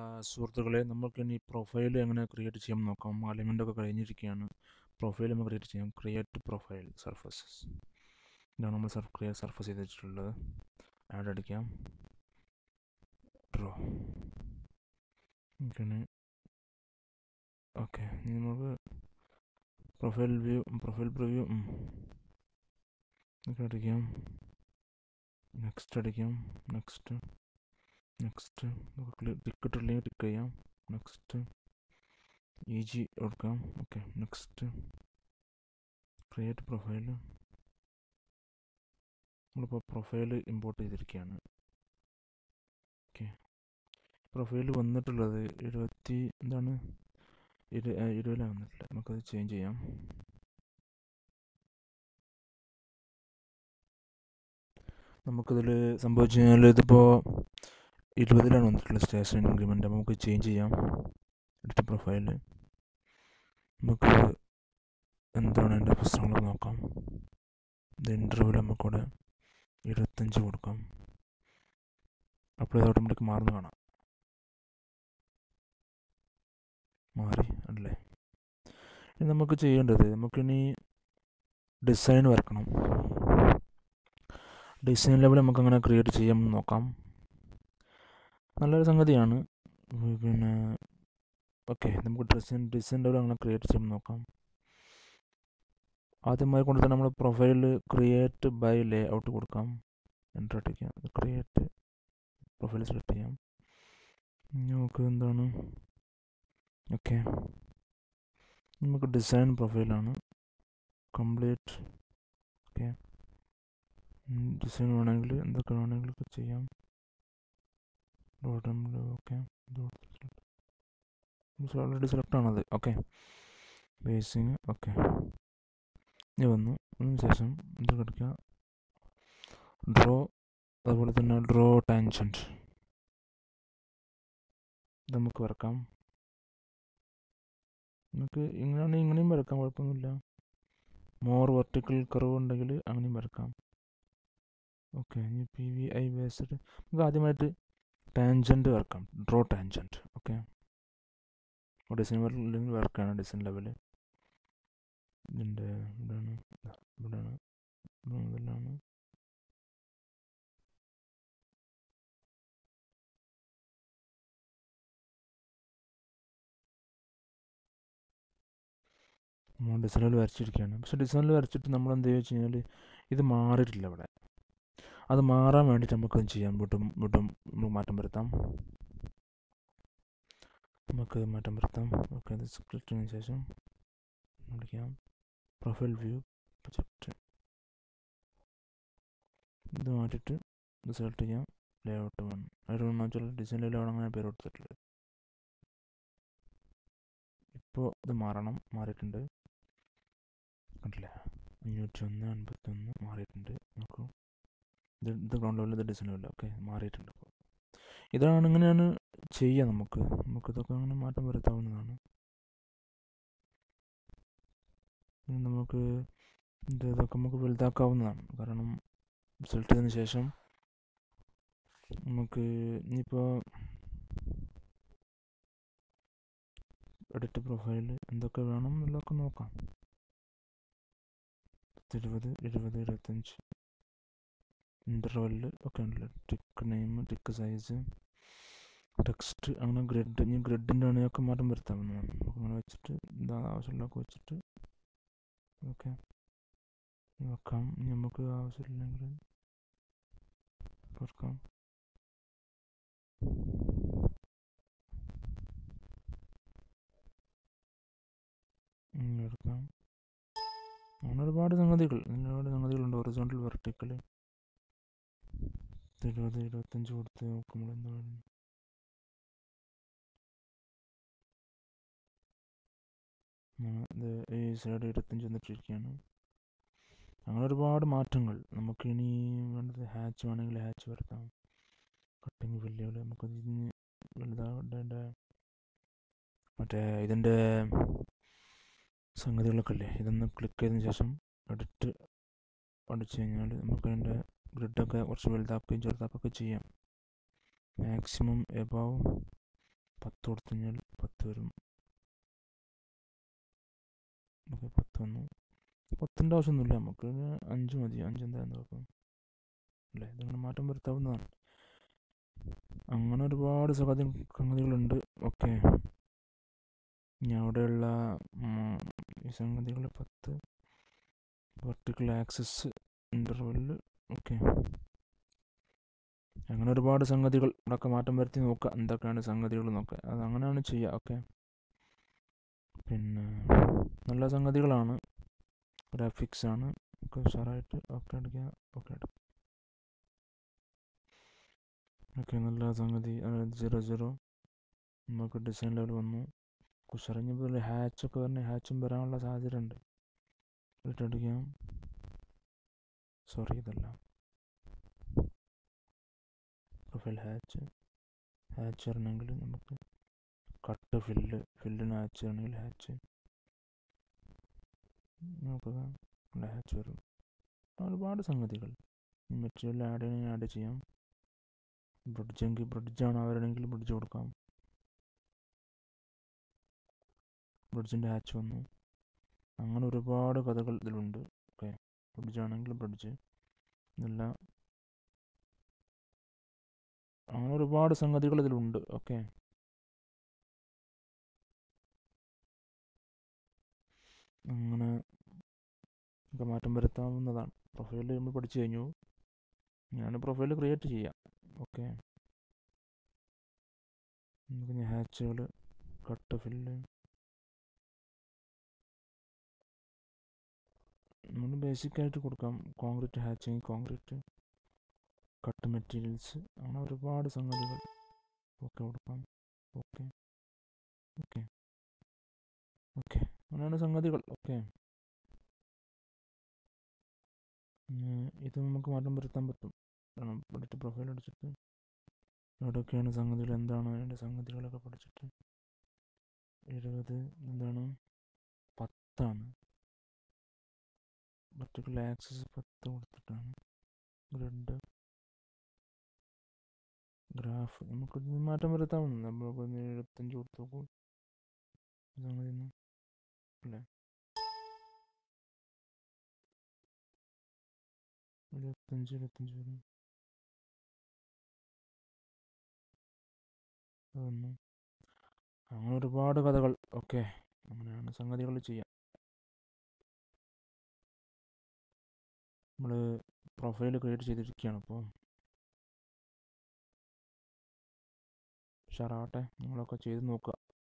സുഹൃത്തുക്കളെ നമുക്കിനി പ്രൊഫൈൽ എങ്ങനെ ക്രിയേറ്റ് ചെയ്യാൻ നോക്കാം അലൈൻമെൻ്റ് ഒക്കെ കഴിഞ്ഞിരിക്കുകയാണ് പ്രൊഫൈൽ നമുക്ക് ക്രിയേറ്റ് ചെയ്യാം ക്രിയേറ്റ് പ്രൊഫൈൽ സർഫസസ് ഇതാണ് നമ്മൾ സർഫ് ക്രിയേറ്റ് സർഫസ് ചെയ്ത് വെച്ചിട്ടുള്ളത് ആഡ് അടിക്കാം ഡ്രോ പിന്നെ ഓക്കെ ഇനി നമുക്ക് പ്രൊഫൈൽ വ്യൂ പ്രൊഫൈൽ പ്രിവ്യൂ ഒക്കെ അടിക്കാം നെക്സ്റ്റ് അടിക്കാം നെക്സ്റ്റ് നെക്സ്റ്റ് ടിക്കറ്റ് ഇല്ലെങ്കിൽ ടിക്ക് ചെയ്യാം നെക്സ്റ്റ് ഇ ജി കൊടുക്കാം ഓക്കെ നെക്സ്റ്റ് ക്രിയേറ്റ് പ്രൊഫൈൽ നമ്മളിപ്പോൾ പ്രൊഫൈൽ ഇമ്പോർട്ട് ചെയ്തിരിക്കുകയാണ് ഓക്കെ പ്രൊഫൈൽ വന്നിട്ടുള്ളത് ഇരുപത്തി എന്താണ് ഇരു ഇരുപതിലാണ് വന്നിട്ടില്ല നമുക്കത് ചേഞ്ച് ചെയ്യാം നമുക്കിതിൽ സംഭവിച്ചു കഴിഞ്ഞാൽ ഇതിപ്പോൾ ഇരുപതിലാണ് വന്നിട്ടുള്ളത് സ്റ്റേഷൻ ഇൻക്രിമെൻ്റ് നമുക്ക് ചേഞ്ച് ചെയ്യാം എഡിറ്റ് പ്രൊഫൈൽ നമുക്ക് എന്താണ് എൻ്റെ പ്രശ്നങ്ങൾ നോക്കാം ഇത് ഇൻ്റർവ്യൂവിൽ നമുക്കിവിടെ ഇരുപത്തഞ്ച് കൊടുക്കാം അപ്പോൾ ഇത് ഓട്ടോമാറ്റിക് മാറുന്നു കാണാം മാറി അല്ലേ ഇനി നമുക്ക് ചെയ്യേണ്ടത് നമുക്കിനി ഡിസൈൻ വരക്കണം ഡിസൈൻ ലെവൽ നമുക്ക് അങ്ങനെ ക്രിയേറ്റ് ചെയ്യാൻ നോക്കാം നല്ലൊരു സംഗതിയാണ് പിന്നെ ഓക്കെ നമുക്ക് ഡിസൈൻ ഡിസൈൻ ലെവൽ അങ്ങനെ ക്രിയേറ്റ് ചെയ്യാൻ നോക്കാം ആദ്യമായി കൊണ്ട് തന്നെ നമ്മൾ profile create by layout കൊടുക്കാം എൻ്റർ അടിക്കാം ക്രിയേറ്റ് പ്രൊഫൈൽ സെലക്ട് ചെയ്യാം നമുക്ക് എന്താണ് ഓക്കെ നമുക്ക് ഡിസൈൻ പ്രൊഫൈലാണ് കംപ്ലീറ്റ് ഓക്കെ ഡിസൈൻ വേണമെങ്കിൽ എന്തൊക്കെ വേണമെങ്കിലൊക്കെ ചെയ്യാം ഡോട്ട് ഓക്കെ ഓൾറെഡി സെലക്ട് ആണത് ഓക്കെ ബേസിങ് ഓക്കെ ഇനി വന്നു അതിന് ശേഷം ഇത് കിടക്കുക ഡ്രോ അതുപോലെ തന്നെ ഡ്രോ ടാൻജൻറ്റ് ഇത് നമുക്ക് വരക്കാം നമുക്ക് ഇങ്ങനെ ഇങ്ങനെയും വരക്കാം കുഴപ്പമൊന്നുമില്ല മോർ വെർട്ടിക്കൽ കർവ് ഉണ്ടെങ്കിൽ അങ്ങനെയും വരക്കാം ഓക്കെ ഇനി പി വി ഐ ബേസ്ഡ് നമുക്ക് ആദ്യമായിട്ട് ടാൻജൻറ്റ് വരക്കാം ഡ്രോ ടാൻജൻറ്റ് ഓക്കെ ഡിസൈൻ ലെവലിൽ വരക്കാണ് ഡിസൈൻ ലെവൽ ഇതിൻ്റെ ഇവിടെയാണ് ഇവിടെയാണ് മുതലാണ് നമ്മൾ ഡിസൈനിൽ വരച്ചിരിക്കുകയാണ് പക്ഷെ ഡിസൈനിൽ വരച്ചിട്ട് നമ്മൾ എന്ത് വെച്ച് കഴിഞ്ഞാൽ ഇത് മാറിയിട്ടില്ല ഇവിടെ അത് മാറാൻ വേണ്ടിയിട്ട് നമുക്കത് ചെയ്യാം വീട്ടും വീട്ടും നമുക്ക് മാറ്റം വരുത്താം നമുക്ക് മാറ്റം വരുത്താം ഓക്കെ അത് സ്ക്രിപ്റ്റിന് ശേഷം വിളിക്കാം പ്രൊഫൈൽ വ്യൂ പ്രൊജക്റ്റ് ഇത് മാറ്റിയിട്ട് ഇത് സെലക്ട് ചെയ്യാം ലേ ഔട്ട് വൺ അതിൽ വെച്ചാൽ ഡിസൈൻ ലേ അങ്ങനെ പേര് കൊടുത്തിട്ടുള്ളത് ഇപ്പോൾ ഇത് മാറണം മാറിയിട്ടുണ്ട് കണ്ടില്ലേ അഞ്ഞൂറ്റി ഒന്ന് അൻപത്തൊന്ന് മാറിയിട്ടുണ്ട് നോക്കൂ ഇത് ഇത് ഗ്രൗണ്ട് ലെവലിൽ ഇത് ഡിസൈൻ ലെവലിൽ ഓക്കെ മാറിയിട്ടുണ്ട് ഇപ്പോൾ ഇതാണ് ഇങ്ങനെയാണ് ചെയ്യുക നമുക്ക് നമുക്കിതൊക്കെ അങ്ങനെ മാറ്റം വരുത്താവുന്നതാണ് നമുക്ക് ഇത് ഇതൊക്കെ നമുക്ക് വലുതാക്കാവുന്നതാണ് കാരണം റിസൾട്ട് ചെയ്തതിന് ശേഷം നമുക്ക് ഇനിയിപ്പോൾ എഡിറ്റ് പ്രൊഫൈൽ എന്തൊക്കെ വേണം എന്നുള്ളതൊക്കെ നോക്കാം ഇരുപത് ഇരുപത് ഇരുപത്തഞ്ച് ഇൻ്റർവെല്ല് ഒക്കെ ഉണ്ടല്ലോ tick name tick size text അങ്ങനെ ഗ്രിഡ് ഇനി ഗ്രിഡിൻ്റെ ആണെങ്കിലൊക്കെ മാറ്റം വരുത്താവുന്നതാണ് നമുക്ക് അങ്ങനെ വെച്ചിട്ട് എന്താ ആവശ്യമുള്ളതൊക്കെ വെച്ചിട്ട് ഓക്കെ നോക്കാം നമുക്ക് ആവശ്യമില്ലെങ്കിൽ കൊടുക്കാം എടുക്കാം അങ്ങനെ ഒരുപാട് സംഗതികൾ ഒരുപാട് സംഗതികളുണ്ട് ഒറിസോണ്ടൽ വെർട്ടിക്കൽ ഇരുപത് ഇരുപത്തഞ്ച് കൊടുത്ത് നോക്കുമ്പോൾ എന്താ ഇത് ഈ സൈഡ് ഇരുപത്തഞ്ച് വന്നിട്ടിരിക്കുകയാണ് അങ്ങനെ ഒരുപാട് മാറ്റങ്ങൾ നമുക്ക് ഇനി വേണ്ടത് ഹാച്ച് വേണമെങ്കിൽ ഹാച്ച് വരുത്താം കട്ടിങ് വലിയ നമുക്ക് ഇതിന് വലുതാവേണ്ട മറ്റേ ഇതിൻ്റെ സംഗതികളൊക്കെ അല്ലേ ഇതൊന്ന് ക്ലിക്ക് ചെയ്തതിന് ശേഷം എഡിറ്റ് അടിച്ചു കഴിഞ്ഞാൽ നമുക്ക് അതിൻ്റെ ഗ്രിഡൊക്കെ കുറച്ച് വലുതാക്കുകയും ചെറുതാക്കുകയൊക്കെ ചെയ്യാം മാക്സിമം എബവ് പത്ത് കൊടുത്തു കഴിഞ്ഞാൽ പത്ത് വരും ഓക്കെ പത്ത് വന്നു പത്തിൻ്റെ ആവശ്യമൊന്നുമില്ല നമുക്ക് ഒരു അഞ്ച് മതി അഞ്ച് എന്തായാലും നോക്കാം അല്ലേ ഇതിങ്ങനെ മാറ്റം വരുത്താവുന്നതാണ് അങ്ങനെ ഒരുപാട് സംഗതി സംഗതികളുണ്ട് ഓക്കെ ഇനി അവിടെയുള്ള ഉം, ഈ സംഗതികൾ പത്ത് വെർട്ടിക്കൽ ആക്സസ് ഇൻ്റർവെല്ല് ഓക്കെ അങ്ങനെ ഒരുപാട് സംഗതികൾ ഇവിടെയൊക്കെ മാറ്റം വരുത്തി നോക്കുക എന്തൊക്കെയാണ് സംഗതികൾ നോക്കുക അത് അങ്ങനെയാണ് ചെയ്യുക ഓക്കെ പിന്നെ നല്ല സംഗതികളാണ് ഗ്രാഫിക്സ് ആണ് ഒക്കെ ഉഷാറായിട്ട് ഓക്കെ അടിക്കുക ഓക്കെ ഓക്കെ നല്ല സംഗതി സീറോ സീറോ നമുക്ക് ഡിസൈൻ ലെവൽ വന്നു ഉഷറിഞ്ഞപ്പോൾ ഹാച്ചൊക്കെ പറഞ്ഞ് ഹാച്ചും വരാനുള്ള സാധ്യത ഉണ്ട് ഇട്ടടിക്കാം സോറി ഇതല്ല പ്രൊഫൈൽ ഹാച്ച് ഹാച്ച് വരണമെങ്കിൽ നമുക്ക് കട്ട് ഫില്ല് ഫില്ലിന് ഹാച്ച് ആണെങ്കിൽ ഹാച്ച് നോക്കുക ഇവിടെ ഹാച്ച് വരും ഒരുപാട് സംഗതികൾ മെറ്റീരിയൽ ആഡ് ചെയ്യണമെങ്കിൽ ആഡ് ചെയ്യാം ബ്രിഡ്ജെങ്കിൽ ബ്രിഡ്ജാണ് അവരാണെങ്കിൽ ബ്രിഡ്ജ് കൊടുക്കാം ബ്രിഡ്ജിൻ്റെ ഹാച്ച് വന്നു അങ്ങനെ ഒരുപാട് കഥകൾ ഇതിലുണ്ട് ഓക്കെ ബ്രിഡ്ജാണെങ്കിൽ ബ്രിഡ്ജ് ഇതെല്ലാം അങ്ങനെ ഒരുപാട് സംഗതികൾ ഇതിലുണ്ട് ഓക്കെ അങ്ങനെ ഒക്കെ മാറ്റം വരുത്താവുന്നതാണ് പ്രൊഫൈൽ നമ്മൾ പഠിച്ചു കഴിഞ്ഞു ഞാൻ പ്രൊഫൈൽ ക്രിയേറ്റ് ചെയ്യാം ഓക്കെ നമുക്ക് ഹാച്ചുകൾ കട്ട് ഫില്ല് നമ്മൾ ബേസിക് ആയിട്ട് കൊടുക്കാം concrete hatching concrete cut materials അങ്ങനെ ഒരുപാട് സംഗതികൾ ഒക്കെ കൊടുക്കാം ഓക്കെ ഓക്കെ ഓക്കെ അങ്ങനെയാണ് സംഗതികൾ ഓക്കെ ഇത് നമുക്ക് മാറ്റം വരുത്താൻ പറ്റും കാരണം പഠിച്ച് പ്രൊഫൈൽ അടിച്ചിട്ട് എവിടെയൊക്കെയാണ് സംഗതികൾ എന്താണ് അതിൻ്റെ സംഗതികളൊക്കെ പഠിച്ചിട്ട് എഴുപത് എന്താണ് പത്താണ് വെർട്ടിക്കൽ ആക്സസ് പത്ത് കൊടുത്തിട്ടാണ് ഗ്രിഡ് ഗ്രാഫ് നമുക്ക് മാറ്റം വരുത്താവുന്നു നമ്മൾക്ക് ഒന്ന് എഴുപത്തഞ്ച് കൊടുത്ത് നോക്കൂ സംഗതി ഒന്ന് അല്ലേ ഇരുപത്തഞ്ച് ഇരുപത്തഞ്ച് വരും അതൊന്ന് അങ്ങനെ ഒരുപാട് കഥകൾ ഓക്കെ അങ്ങനെയാണ് സംഗതികൾ ചെയ്യാം നമ്മൾ പ്രൊഫൈൽ ക്രിയേറ്റ് ചെയ്തിരിക്കുകയാണ് അപ്പോൾ ഉഷാറാവട്ടെ നിങ്ങളൊക്കെ ചെയ്ത് നോക്കുക